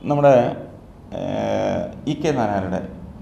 നമ്മുടെ ഏഹ്, E K നായനാരുടെ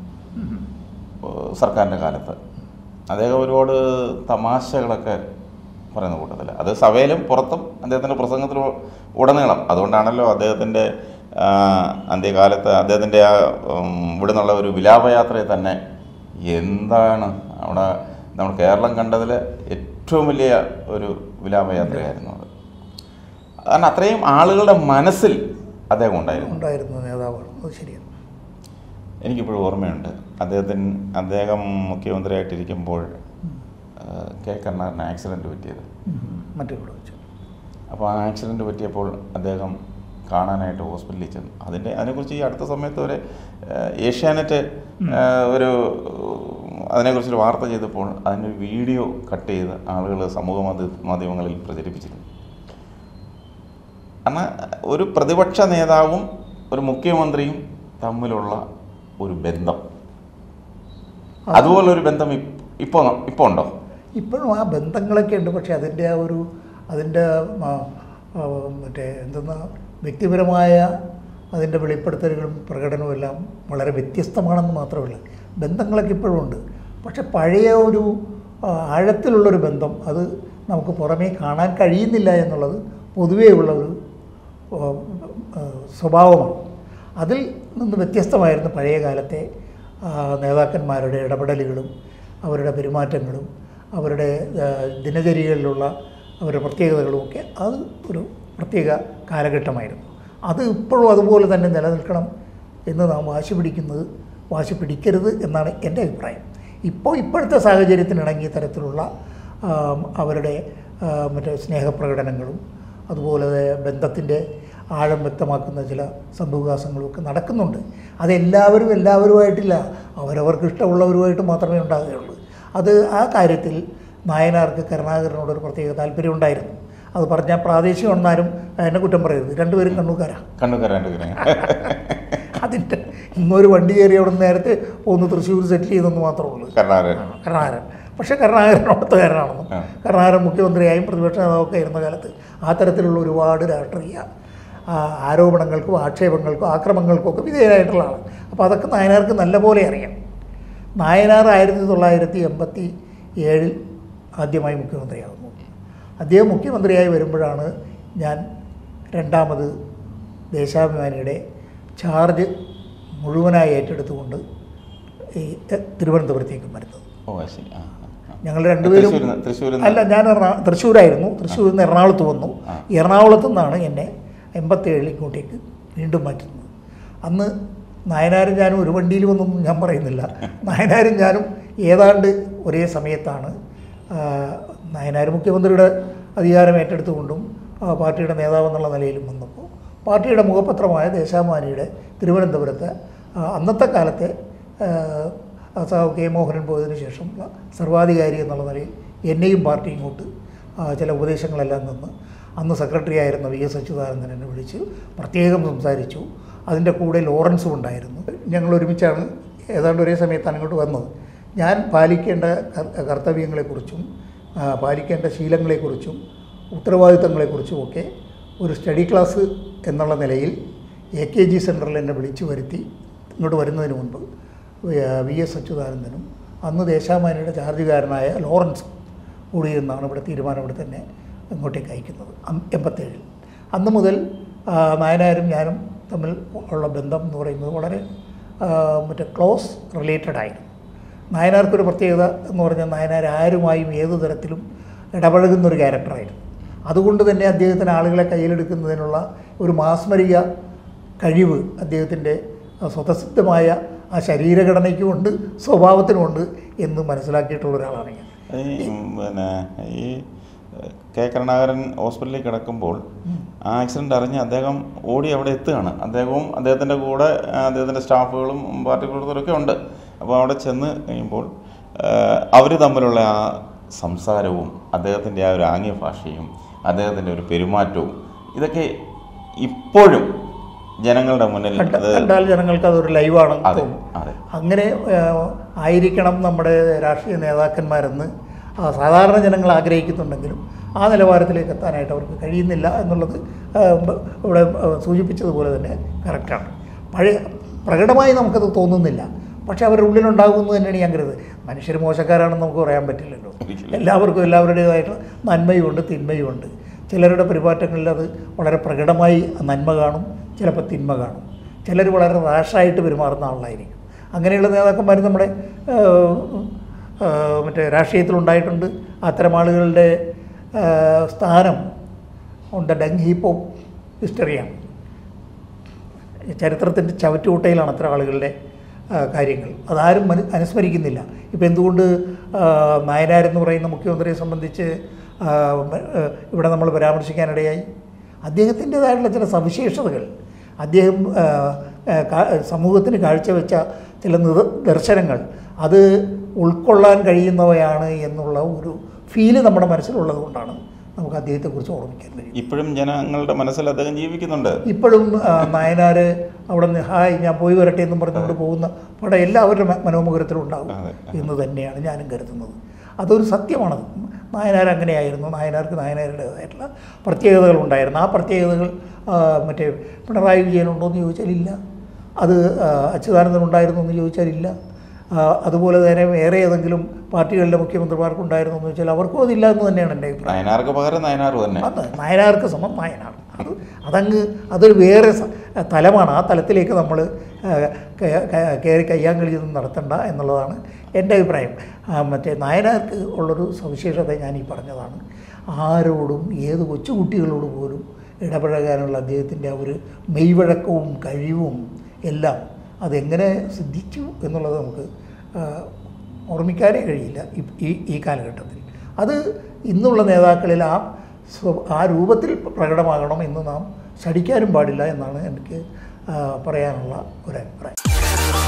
ഏഹ്, സർക്കാരിൻ്റെ കാലത്ത് അദ്ദേഹം ഒരുപാട് തമാശകളൊക്കെ പറയുന്ന കൂട്ടത്തിൽ അത് സഭയിലും പുറത്തും അദ്ദേഹത്തിൻ്റെ പ്രസംഗത്തിൽ ഉടനീളം അതുകൊണ്ടാണല്ലോ അദ്ദേഹത്തിൻ്റെ ആ, അന്ത്യകാലത്ത് അദ്ദേഹത്തിൻ്റെ ആ ഉം, ഇവിടെ നിന്നുള്ള ഒരു വിലാപയാത്രയെ തന്നെ എന്താണ് അവിടെ നമ്മൾ കേരളം കണ്ടതിൽ ഏറ്റവും വലിയ ഒരു വിലാപയാത്രയായിരുന്നു അത് കാരണം അത്രയും ആളുകളുടെ മനസ്സിൽ അദ്ദേഹം ഉണ്ടായിരുന്നു ഉണ്ടായിരുന്ന നേതാവാണ് അത് ശരിയാണ് എനിക്കിപ്പോഴും ഓർമ്മയുണ്ട് അദ്ദേഹത്തിന് അദ്ദേഹം മുഖ്യമന്ത്രിയായിട്ടിരിക്കുമ്പോൾ ആ, കെ കരുണാകരന് ആക്സിഡൻറ്റ് പറ്റിയത് മറ്റേ കൂടെ വെച്ചു അപ്പോൾ ആ ആക്സിഡൻറ്റ് പറ്റിയപ്പോൾ അദ്ദേഹം കാണാനായിട്ട് ഹോസ്പിറ്റലിൽ ചെന്നു അതിൻ്റെ അതിനെക്കുറിച്ച് ഈ അടുത്ത സമയത്ത് ഒരു ആ, ഏഷ്യാനെറ്റ് ആ, ഒരു അതിനെക്കുറിച്ചൊരു വാർത്ത ചെയ്തപ്പോൾ അതിൻ്റെ ഒരു വീഡിയോ കട്ട് ചെയ്ത് ആളുകൾ സമൂഹ മാധ്യ മാധ്യമങ്ങളിൽ പ്രചരിപ്പിച്ചിരുന്നു കാരണം ഒരു പ്രതിപക്ഷ നേതാവും ഒരു മുഖ്യമന്ത്രിയും തമ്മിലുള്ള ഒരു ബന്ധം അതുപോലൊരു ബന്ധം ഇപ്പോൾ ഇപ്പോൾ ഉണ്ടോ ഇപ്പോഴും ആ ബന്ധങ്ങളൊക്കെ ഉണ്ട് പക്ഷേ അതിൻ്റെ ആ ഒരു അതിൻ്റെ ആ, ആ, മറ്റേ എന്തെന്നാ വ്യക്തിപരമായ അതിൻ്റെ വെളിപ്പെടുത്തലുകളും പ്രകടനവും എല്ലാം വളരെ വ്യത്യസ്തമാണെന്ന് മാത്രമല്ല ബന്ധങ്ങളൊക്കെ ഇപ്പോഴും ഉണ്ട് പക്ഷെ പഴയ ഒരു ആ, ആഴത്തിലുള്ളൊരു ബന്ധം അത് നമുക്ക് പുറമേ കാണാൻ കഴിയുന്നില്ല എന്നുള്ളത് പൊതുവേ ഉള്ള ഒരു ആ, ആ, സ്വഭാവമാണ് അതിൽ നിന്ന് വ്യത്യസ്തമായിരുന്നു പഴയ കാലത്തെ ആ, നേതാക്കന്മാരുടെ ഇടപെടലുകളും അവരുടെ പെരുമാറ്റങ്ങളും അവരുടെ ആ, ദിനചര്യകളിലുള്ള അവരുടെ പ്രത്യേകതകളും ഒക്കെ അത് ഒരു പ്രത്യേക കാലഘട്ടമായിരുന്നു അത് ഇപ്പോഴും അതുപോലെ തന്നെ നിലനിൽക്കണം എന്ന് നാം വാശി പിടിക്കുന്നത് വാശി പിടിക്കരുത് എന്നാണ് എൻ്റെ അഭിപ്രായം ഇപ്പോൾ ഇപ്പോഴത്തെ സാഹചര്യത്തിനിണങ്ങിയ തരത്തിലുള്ള ആ, അവരുടെ ആ, മറ്റേ സ്നേഹപ്രകടനങ്ങളും അതുപോലെ ബന്ധത്തിൻ്റെ ആഴം വ്യക്തമാക്കുന്ന ചില സംഭവവികാസങ്ങളും ഒക്കെ നടക്കുന്നുണ്ട് അതെല്ലാവരും എല്ലാവരുമായിട്ടില്ല അവരവർക്ക് ഇഷ്ടമുള്ളവരുമായിട്ട് മാത്രമേ ഉണ്ടാകുകയുള്ളൂ അത് ആ കാര്യത്തിൽ നായനാർക്ക് കരുണാകരനോട് ഒരു പ്രത്യേക താല്പര്യം ഉണ്ടായിരുന്നു അത് പറഞ്ഞാൽ പ്രാദേശികമെന്നാലും എന്നെ കുറ്റം പറയരുത് രണ്ടുപേരും കണ്ണൂക്കാരാണ് കണ്ണു കരാണ്ട് അതിൻ്റെ ഇന്നൊരു വണ്ടി കയറി അവിടെ നിന്ന് നേരത്തെ ഒന്ന് തൃശ്ശൂർ സെറ്റിൽ ചെയ്തെന്ന് മാത്രമേ ഉള്ളൂ കരുണാകരൻ കരുണാകരൻ പക്ഷേ കരുണാകരൻ അവിടുത്തുകാരനാണെന്നും ആ. കരുണാകരൻ മുഖ്യമന്ത്രിയായും പ്രതിപക്ഷ നേതാവൊക്കെ ഇരുന്ന കാലത്ത് ആ തരത്തിലുള്ള ഒരുപാട് രാഷ്ട്രീയ ആ, ആരോപണങ്ങൾക്കും ആക്ഷേപങ്ങൾക്കും ആക്രമങ്ങൾക്കും ഒക്കെ വിധേയരായിട്ടുള്ള ആളാണ് അപ്പോൾ അതൊക്കെ നായനാർക്ക് നല്ലപോലെ അറിയാം നായനാർ ആയിരത്തി തൊള്ളായിരത്തി എൺപത്തി ഏഴിൽ ആദ്യമായി മുഖ്യമന്ത്രിയാകുന്നു അദ്ദേഹം മുഖ്യമന്ത്രിയായി വരുമ്പോഴാണ് ഞാൻ രണ്ടാമത് ദേശാഭിമാനിയുടെ ചാർജ് മുഴുവനായി ഏറ്റെടുത്തുകൊണ്ട് ഈ എ- തിരുവനന്തപുരത്തേക്ക് വരുന്നത് ഓ അത് ശരി ആ ആ, ആ. ഞങ്ങൾ രണ്ടുപേരും തൃശ്ശൂരിൽ നിന്ന്- തൃശ്ശൂരിൽ നിന്ന് അല്ല ഞാൻ എറണാ തൃശ്ശൂരായിരുന്നു തൃശ്ശൂരിൽ നിന്ന് എറണാകുളത്ത് വന്നു ആ. എറണാകുളത്തു നിന്നാണ് എന്നെ എൺപത്തേഴിൽ ഇങ്ങോട്ടേക്ക് വീണ്ടും മാറ്റുന്നത് അന്ന് നായനാരും ഞാനും ഒരു വണ്ടിയിൽ വന്നൊന്നും ഞാൻ പറയുന്നില്ല നായനാരും ഞാനും ഏതാണ്ട് ഒരേ സമയത്താണ് ആ, നായനാർ മുഖ്യമന്ത്രിയുടെ അധികാരം ഏറ്റെടുത്തുകൊണ്ടും ആ, പാർട്ടിയുടെ നേതാവ് എന്നുള്ള നിലയിലും വന്നപ്പോൾ പാർട്ടിയുടെ മുഖപത്രമായ ദേശാഭിമാനിയുടെ തിരുവനന്തപുരത്തെ ആ, അന്നത്തെ കാലത്തെ ആ, സാവ് കെ മോഹനൻ പോയതിനു ശേഷമുള്ള സർവാധികാരി എന്നുള്ള നിലയിൽ എന്നെയും പാർട്ടി ഇങ്ങോട്ട് ആ, ചില ഉപദേശങ്ങളെല്ലാം തന്ന് അന്ന് സെക്രട്ടറി ആയിരുന്ന വി എസ് അച്യുതാനന്ദൻ എന്നെ വിളിച്ച് പ്രത്യേകം സംസാരിച്ചു അതിൻ്റെ കൂടെ ലോറൻസും ഉണ്ടായിരുന്നു ഞങ്ങൾ ഒരുമിച്ചാണ് ഏതാണ്ട് ഒരേ സമയത്താണ് ഇങ്ങോട്ട് വന്നത് ഞാൻ പാലിക്കേണ്ട കർ- കർത്തവ്യങ്ങളെക്കുറിച്ചും ആ, പാലിക്കേണ്ട ശീലങ്ങളെക്കുറിച്ചും ഉത്തരവാദിത്തങ്ങളെക്കുറിച്ചും ഒക്കെ ഒരു സ്റ്റഡി ക്ലാസ് എന്നുള്ള നിലയിൽ എ കെ ജി സെൻറ്ററിൽ എന്നെ വിളിച്ചു വരുത്തി ഇങ്ങോട്ട് വരുന്നതിന് മുൻപ് വി- വി എസ് അച്യുതാനന്ദനും അന്ന് ദേശാമാനിയുടെ ചാർജുകാരനായ ലോറൻസും കൂടിയിരുന്നാണ് ഇവിടെ തീരുമാനം ഇവിടെ തന്നെ ഇങ്ങോട്ടേക്ക് അയക്കുന്നത് അം- എൺപത്തേഴിൽ അന്ന് മുതൽ ആ, നായനാരും ഞാനും തമ്മിൽ ഉള്ള ബന്ധം എന്ന് പറയുന്നത് വളരെ ആ, മറ്റേ ക്ലോസ് റിലേറ്റഡ് ആയിരുന്നു നായനാർക്കൊരു പ്രത്യേകത എന്ന് പറഞ്ഞാൽ നായനാർ ആരുമായും ഏതു തരത്തിലും ഇടപഴകുന്ന ഒരു ക്യാരക്ടറായിരുന്നു അതുകൊണ്ട് തന്നെ അദ്ദേഹത്തിന് ആളുകളെ കയ്യിലെടുക്കുന്നതിനുള്ള ഒരു മാസ്മരിക കഴിവ് അദ്ദേഹത്തിൻ്റെ സ്വതസിദ്ധമായ ആ ശരീരഘടനയ്ക്കുമുണ്ട് സ്വഭാവത്തിനുമുണ്ട് എന്ന് മനസ്സിലാക്കിയിട്ടുള്ള ഒരാളാണ് ഞാൻ ഈ ഉം, പിന്നെ ഈ ഏഹ്, കെ കരുണാകരൻ ഹോസ്പിറ്റലിൽ കിടക്കുമ്പോൾ ആ ആക്സിഡൻ്റ് അറിഞ്ഞ് അദ്ദേഹം ഓടി അവിടെ എത്തുകയാണ് അദ്ദേഹവും അദ്ദേഹത്തിൻ്റെ കൂടെ ആ, അദ്ദേഹത്തിൻ്റെ സ്റ്റാഫുകളും പാർട്ടി പ്രവർത്തകരൊക്കെ ഉണ്ട് അപ്പോൾ അവിടെ ചെന്ന് കഴിയുമ്പോൾ അവർ തമ്മിലുള്ള ആ സംസാരവും അദ്ദേഹത്തിൻ്റെ ആ ഒരു ആംഗ്യ ഭാഷയും അദ്ദേഹത്തിൻ്റെ ഒരു പെരുമാറ്റവും ഇതൊക്കെ ഇപ്പോഴും ജനങ്ങളുടെ മുന്നിൽ കണ്ട- അത് കണ്ടാൽ ജനങ്ങൾക്ക് അതൊരു ലൈവാണെന്ന് അതെ തോന്നും അതെ അങ്ങനെ ഏഹ്, ആയിരിക്കണം നമ്മുടെ രാഷ്ട്രീയ നേതാക്കന്മാരെന്ന് ആ, സാധാരണ ജനങ്ങൾ ആഗ്രഹിക്കുന്നുണ്ടെങ്കിലും ആ നിലവാരത്തിലേക്ക് എത്താനായിട്ട് അവർക്ക് കഴിയുന്നില്ല എന്നുള്ളത് ആ, ബ- ഇവിടെ ആ, സൂചിപ്പിച്ചതുപോലെ തന്നെ കറക്റ്റാണ് പഴയ പ്രകടമായി നമുക്കത് തോന്നുന്നില്ല പക്ഷേ അവരുടെ ഉള്ളിലുണ്ടാകുമെന്ന് തന്നെയാണ് ഞാൻ കരുതുന്നത് മനുഷ്യർ മോശക്കാരാണെന്ന് നമുക്ക് പറയാൻ പറ്റില്ലല്ലോ ഒരിക്കലും. എല്ലാവർക്കും എല്ലാവരുടേതായിട്ടുള്ള നന്മയുമുണ്ട് തിന്മയുമുണ്ട് ചിലരുടെ പെരുമാറ്റങ്ങളിൽ അത് വളരെ പ്രകടമായി നന്മ കാണും ചിലപ്പോൾ തിന്മ കാണും ചിലർ വളരെ റാഷായിട്ട് പെരുമാറുന്ന ആളായിരിക്കും അങ്ങനെയുള്ള നേതാക്കന്മാർ നമ്മുടെ ആ, ആ, മറ്റേ രാഷ്ട്രീയത്തിലുണ്ടായിട്ടുണ്ട് അത്തരം ആളുകളുടെ ആ, സ്ഥാനം on the dung heap of ഹിസ്റ്ററിയാണ് ചരിത്രത്തിൻ്റെ ചവറ്റുകുട്ടയിലാണ് അത്തരം ആളുകളുടെ ആ, കാര്യങ്ങൾ അതാരും മനു അനുസ്മരിക്കുന്നില്ല ഇപ്പം എന്തുകൊണ്ട് ആ, നായനാർ എന്ന് പറയുന്ന മുഖ്യമന്ത്രിയെ സംബന്ധിച്ച് ആ, മ- ആ, ഇവിടെ നമ്മൾ പരാമർശിക്കാനിടയായി അദ്ദേഹത്തിൻ്റെതായിട്ടുള്ള ചില സവിശേഷതകൾ അദ്ദേഹം ആ, ആ, കാ- സമൂഹത്തിന് കാഴ്ചവെച്ച ചില നിർ ദർശനങ്ങൾ അത് ഉൾക്കൊള്ളാൻ കഴിയുന്നവയാണ് എന്നുള്ള ഒരു ഫീല് നമ്മുടെ മനസ്സിലുള്ളത് കൊണ്ടാണ് നമുക്ക് അദ്ദേഹത്തെക്കുറിച്ച് ഓർമ്മിക്കാൻ കഴിയും ഇപ്പോഴും ജനങ്ങളുടെ മനസ്സിൽ അദ്ദേഹം ജീവിക്കുന്നുണ്ട് ഇപ്പോഴും ആ, നായനാർ അവിടെ നിന്ന് ഹായ് ഞാൻ പോയി വരട്ടെ എന്നും പറഞ്ഞുകൊണ്ട് പോകുന്ന പടം എല്ലാവരുടെ മ- മനോമുഖരത്തിലും ഉണ്ടാവും അതെ. എന്ന് തന്നെയാണ് ഞാനും കരുതുന്നത് അതൊരു സത്യമാണത് നായനാർ അങ്ങനെയായിരുന്നു നായനാർക്ക് നായനാരുടേതായിട്ടുള്ള പ്രത്യേകതകൾ ഉണ്ടായിരുന്നു ആ പ്രത്യേകതകൾ ആ, മറ്റേ പിണറായി വിജയനുണ്ടോ എന്ന് ചോദിച്ചാൽ ഇല്ല അത് ആ, അച്യുതാനന്ദൻ ഉണ്ടായിരുന്നു എന്ന് ചോദിച്ചാൽ ഇല്ല ആ, അതുപോലെ തന്നെ വേറെ ഏതെങ്കിലും പാർട്ടികളുടെ മുഖ്യമന്ത്രിമാർക്കുണ്ടായിരുന്നു എന്ന് ചോദിച്ചാൽ അവർക്കും അതില്ല എന്ന് തന്നെയാണ് എൻ്റെ അഭിപ്രായം നയനാർക്ക് പകരം നയനാർ തന്നെ അത് നായനാർക്ക് സമം നായനാർ അത് അതങ്ങ് അതൊരു വേറെ സ- തലമാണ് ആ തലത്തിലേക്ക് നമ്മൾ കയറി കയ്യാങ്കളി ഒന്നും നടത്തണ്ട എന്നുള്ളതാണ് എൻ്റെ അഭിപ്രായം ആ, മറ്റേ നായനാർക്ക് ഉള്ളൊരു സവിശേഷത ഞാൻ ഈ പറഞ്ഞതാണ് ആരോടും ഏത് കൊച്ചുകുട്ടികളോട് പോലും ഇടപഴകാനുള്ള അദ്ദേഹത്തിൻ്റെ ആ ഒരു മെയ്വഴക്കവും കഴിവും എല്ലാം അതെങ്ങനെ സിദ്ധിച്ചു എന്നുള്ളത് നമുക്ക് ആ, ഓർമ്മിക്കാനേ കഴിയില്ല ഈ- ഈ ഈ കാലഘട്ടത്തിൽ അത് ഇന്നുള്ള നേതാക്കളിൽ ആ സ്വ- ആ രൂപത്തിൽ പ്രകടമാകണം എന്ന് നാം ശടിക്കാനും പാടില്ല എന്നാണ് എനിക്ക് ആ, പറയാനുള്ള ഒരു അഭിപ്രായം